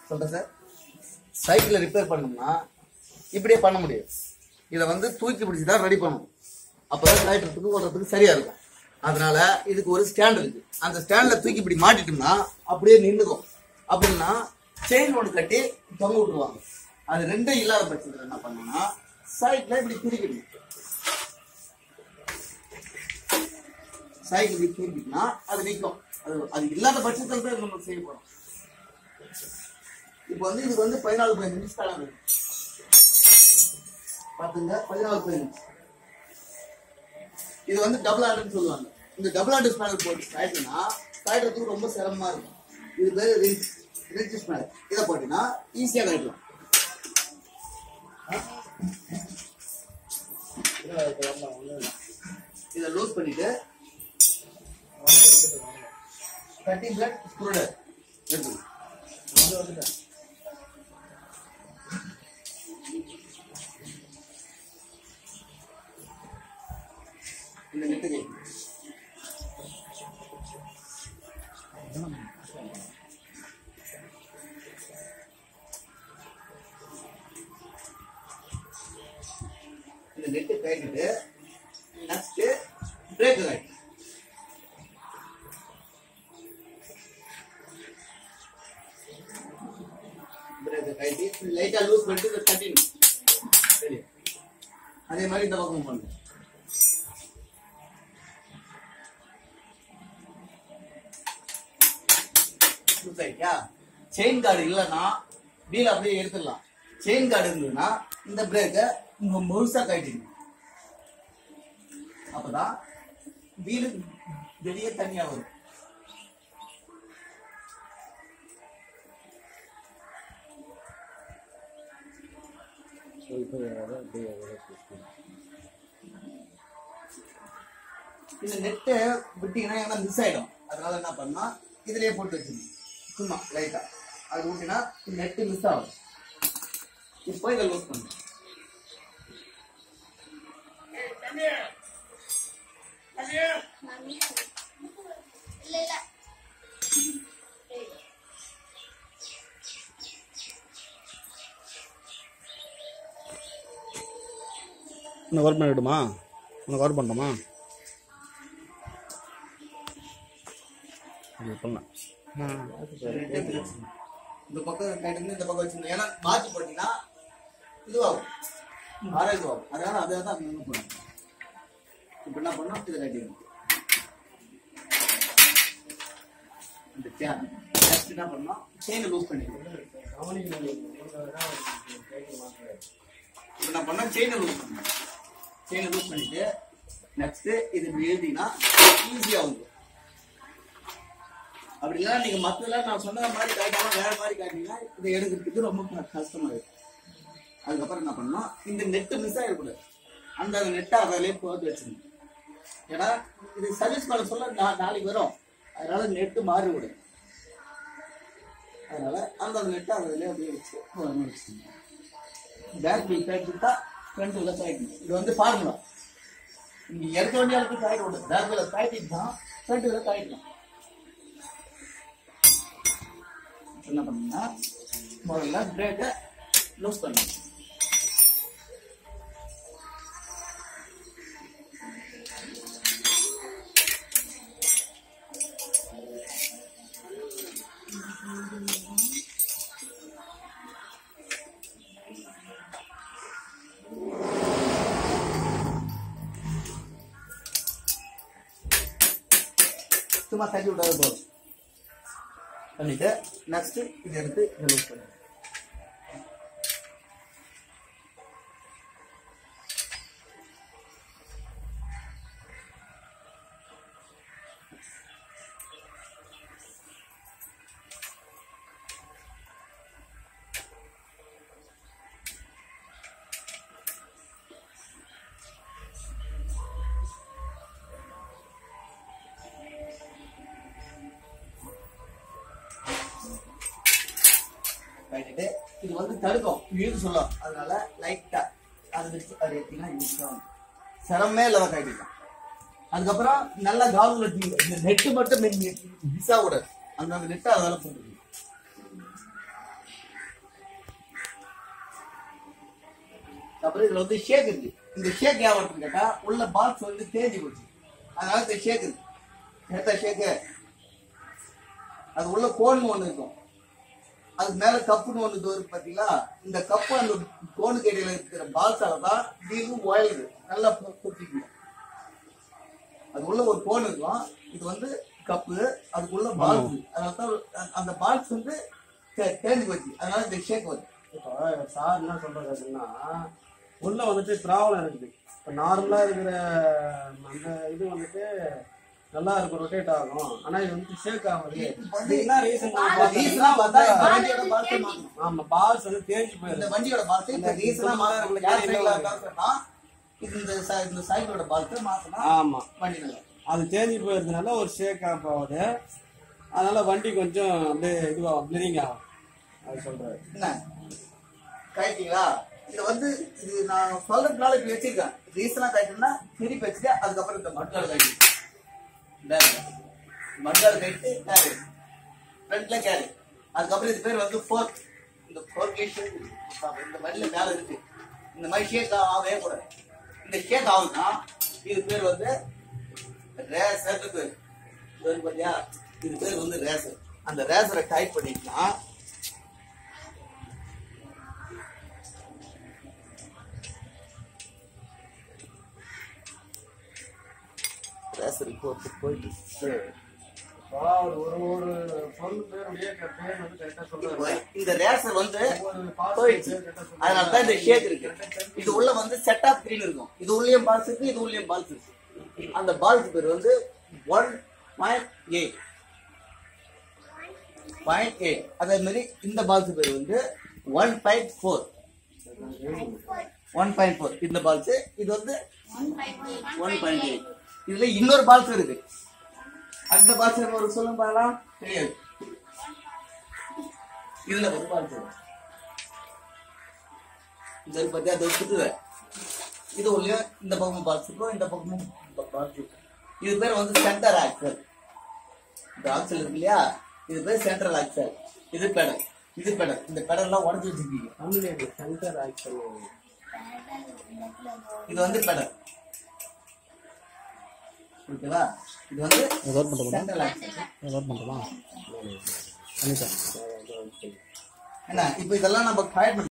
சொல்றேன் சார் சைக்கிளை ரிப்பேர் பண்ணோம்னா இப்படியே பண்ண முடியாது இதை வந்து தூக்கி பிடிச்சி தான் ரெடி பண்ணணும் அப்பதான் கழட்டுறதுக்கு ஓடுறதுக்கு சரியா இருக்கும் அதனால இதுக்கு ஒரு ஸ்டாண்ட் இருக்கு அந்த ஸ்டாண்ட்ல தூக்கி இப்படி மாட்டிட்டோம்னா அப்படியே நின்றுக்கும் அப்படின்னா செயின் ஒன்று கட்டி தொங்க விட்டுருவாங்க அது ரெண்டும் இல்லாத பட்சத்தில் என்ன பண்ணணும்னா சைக்கிளை இப்படி திருக்கிடணும் சைக்கிள் இப்படி திருப்பிட்டுனா அது நிற்கும் அது அது இல்லாத பட்சத்தில் தான் நம்ம செய்ய போறோம் இப்போ வந்து இதுக்கு வந்து பதினாலு பதினஞ்சு நிமிஷம் தான் இருக்கு பாத்துங்க பதினாலு பதினஞ்சு இது வந்து டபுள் ஹேண்டுன்னு சொல்லுவாங்க இந்த டபுள் ஹேண்டு ஸ்பேனர் போட்டு காய்ட்டுனா காய்ட்டுறதுக்கு ரொம்ப சிரமமா இருக்கும் இது பேர் ரிச் ரிச் ஸ்பேனர் இதை போட்டீங்கன்னா ஈஸியா காய்ட்டலாம் இதை லூஸ் பண்ணிட்டு கட்டிங் பிளட் ஸ்க்ரூடர் எடுத்துக்கணும் இந்த நெட்டுக்கு இந்த நெட்டு கட்டிட்டு நெக்ஸ்ட் பிரேக் கட்டி பிரேக் கட்டி லைட்டா லூஸ் பண்ணிட்டு இதை கட்டிடணும் சரி அதே மாதிரி இந்த பக்கம் பண்ணுங்க ரைட்யா செயின் கார்டு இல்லைன்னா வீல் அப்படியே எடுத்துடலாம் செயின் கார்டு இருந்ததுன்னா இந்த பிரேக்கை இங்க முழுசா கட்டிடணும் அப்பதான் வீலு வெளியே தனியா வரும் இந்த நெட்டை விட்டீங்கன்னா ஏன்னா மிஸ் ஆயிடும் அதனால என்ன பண்ணா இதுலயே போட்டு வச்சிடணும் சும்மா லைட்டா அது ஊட்டினா நெட்டு மிஸ் ஆகும் இப்போ இதை லூஸ் பண்ணு இல்ல இல்ல உன்னை ஒர்க் பண்ணி விடுமா உனக்கு ஒர்க் பண்ணணுமா இது பண்ணலாம் நெட்டை பிரிச்சுக்கணும். இந்த பக்கம் கைட்டு இந்த பக்கம் வச்சிருந்தோம் ஏன்னா மாத்தி போட்டீங்கன்னா இதுவாகும் ஆறா இதுவாகும் அதனால அதை தான் அங்கே பண்ணணும் இப்போ என்ன பண்ணோம் இதை கட்டிடணும் இந்த சேன் நெக்ஸ்ட் என்ன பண்ணோம் செயினை லூஸ் பண்ணிக்கணும் இப்போ நான் பண்ண செயினை லூஸ் பண்ணேன் செயினை லூஸ் பண்ணிட்டு நெக்ஸ்ட் இது இப்படி எழுதினா ஈஸியாக வந்துடும் அப்படி இல்லைன்னா நீங்க மத்ததெல்லாம் நான் சொன்ன மாதிரி காட்டாம வேற மாதிரி காட்டினீங்கன்னா இதை எடுக்கிறதுக்கு ரொம்ப க- கஷ்டமா இருக்கும் அதுக்கப்புறம் என்ன பண்ணணும் இந்த நெட்டு மிஸ் ஆகிடக்கூடாது அந்த நெட்டை அதிலே போட்டு வச்சிருங்க ஏன்னா இது சர்வீஸ் பண்ண சொல்ல நா- நாளைக்கு வரும் அதனால நெட்டு மாறி விடும் அதனால அந்த நெட்டை அதிலே அப்படியே வச்சு ஓரமா வச்சுக்கோங்க பேக் வீல் கைட்டு ஃப்ரண்ட் வீல கைட்டணும் இது வந்து ஃபார்முலா இங்க இறக்க வேண்டிய அளவுக்கு காயிட விடும் பேக் வீல கைட்டிட்டு தான் ஃப்ரண்ட் வீல கைட்டணும் என்ன பண்ணீங்கன்னா முதல்ல பிரேக்கை லூஸ் பண்ணுங்க சும்மா தட்டி விட்டாது போதும் பண்ணிட்டு நெக்ஸ்ட் இதை எடுத்து இதை லூஸ் பண்ணுங்க ரைட்டு இது வந்து தடுக்கும் இழுத்து சொல்லும் அதனால லைட்டா அதை வச்சு அதை எடுத்தீங்கன்னா ஈஸியாக சிரமமே இல்லாத கைட்டிக்கலாம் அதுக்கப்புறம் நல்லா கவர்மெண்ட் இந்த நெட்டு மட்டும் மிஸ் ஆகக்கூடாது அந்த அந்த நெட்டை அதெல்லாம் போட்டுக்கணும் அப்புறம் இதுல வந்து ஷேக் இருக்கு இந்த ஷேக் ஏன் வருதுன்னு கேட்டா உள்ள பாக்ஸ் வந்து தேஞ்சு போச்சு அதனால இந்த ஷேக் இருக்கு ஏத்தா ஷேக்கு அது உள்ள கோன் ஒண்ணு இருக்கும் அதுக்கு மேல கப்புன்னு ஒண்ணு இது இருக்கு பாத்தீங்களா இந்த கப்பு அந்த கோனுக்கு இடையில இருக்கிற பால்ஸால தான் இதுவும் ஒயலுது நல்லா குத்திக்கணும் அது உள்ள ஒரு கோன் இருக்கும் இது வந்து கப்பு அதுக்குள்ள பால்ஸ் அதனால தான் அ- அந்த பால்ஸ் வந்து தே- தேஞ்சு போச்சு அதனால இந்த ஷேக் வருது இப்போ சார் என்ன சொல்றாரு அப்படின்னா உள்ள வந்துட்டு ப்ராப்ளம் இருக்குது இப்போ நார்மலா இருக்கிற அந்த இது வந்துட்டு நல்லா இருக்கும் ரொட்டேட் ஆகும் ஆனா இது வந்து ஷேக் ஆகுது இது என்ன ரீசன் ரீசனா பார்த்தா இந்த வண்டியோட பால்ஸ் மாத்தணும் ஆமா பால்ஸ் வந்து தேஞ்சு இந்த போயிருது வண்டியோட பால்ஸ் இந்த ரீசனா மாத்தணும் உங்களுக்கு கேஸ் தெரியல. காசுனா இது இந்த சை- இந்த சைக்கிளோட பால்ஸ் மாத்தனா ஆமா வண்டி நல்லா அது தேஞ்சு போயிருந்தனால ஒரு ஷேக் ஆஃப் ஆகுது அதனால வண்டி கொஞ்சம் அப்படியே இதுவாகும் பிளரிங் ஆகும் அது சொல்றாரு என்ன கழிட்டீங்களா இது வந்து இது நான் சொல்றதுனால இப்படி வச்சிருக்கேன் ரீசனா கழிட்டோம்னா திருப்பி வச்சுட்டு அதுக்கப்புறம் இந்த மட்காடு கழிட்டு மட்காடு கழிட்டு கேரி ஃப்ரண்ட்ல கேரி அதுக்கப்புறம் இது பேர் வந்து ஃபோர்க் இந்த ஃபோர்க் இந்த வண்டியில மேல இருக்கு இந்த மாதிரி ஷேக் ஆகவே கூடாது இந்த ஷேக் ஆகுதுன்னா இது பேர் வந்து ரேசர் பேர் இது வந்து பாத்தியா இது பேர் வந்து ரேசர் அந்த ரேசரை டைப் பண்ணிட்டுனா ரேசர் போட்டு போயிட்டு இப்போ அவர் ஒரு ஒரு பொருள் பேருடைய பேர் வந்து கரெக்டா சொல்றாரு இந்த ரேசர் வந்து ஒவ்வொரு parts போயிடுச்சு பேர் கரெக்டா சொல்றாரு. அதனால தான் இந்த ஷேக் இருக்கு இது உள்ள வந்து செட் ஆஃப் கிரீன் இருக்கும் இது உள்ளேயும் பால்ஸ் இருக்கு இது உள்ளேயும் பால்ஸ் இருக்கு அந்த பால்ஸ் பேர் வந்து one point eight point eight அதே மாதிரி இந்த பால்ஸ் பேர் வந்து one point four one point four இந்த பால்ஸ் இது வந்து ஒன் பாயிண்ட் எயிட் இதுல இன்னொரு பால்ஸ் இருக்கு அந்த பால்ஸ் நம்ம ஒரு சொல்லும் பார்க்கலாம் தெரியாது இதுல ஒரு பால்ஸ் இருக்கு இந்த பத்தி அது சுத்துவேன் இது உள்ளே இந்த பக்கமும் பால்ஸ் இருக்கும் இந்த பக்கமும் பால்ஸ் இருக்கும் இது பேர் வந்து சென்டர் ஆக்சல் இந்த ஆக்சல் இருக்கு இல்லையா இது பேர் சென்ட்ரல் ஆக்சல் இது பெடல் இது பெடல் இந்த பெடல்லாம் உடஞ்சி வச்சிருக்கீங்க தமிழ்ல சென்டர் ஆக்சல் இது வந்து பெடல் ஓகேவா இது வந்து நோட் பண்ணுறோமா சென்ட்ரல் ஆக்சல் நோட் பண்ணுறோமா பண்ணிட்டேன் என்ன இப்போ இதெல்லாம் நம்ம காயட்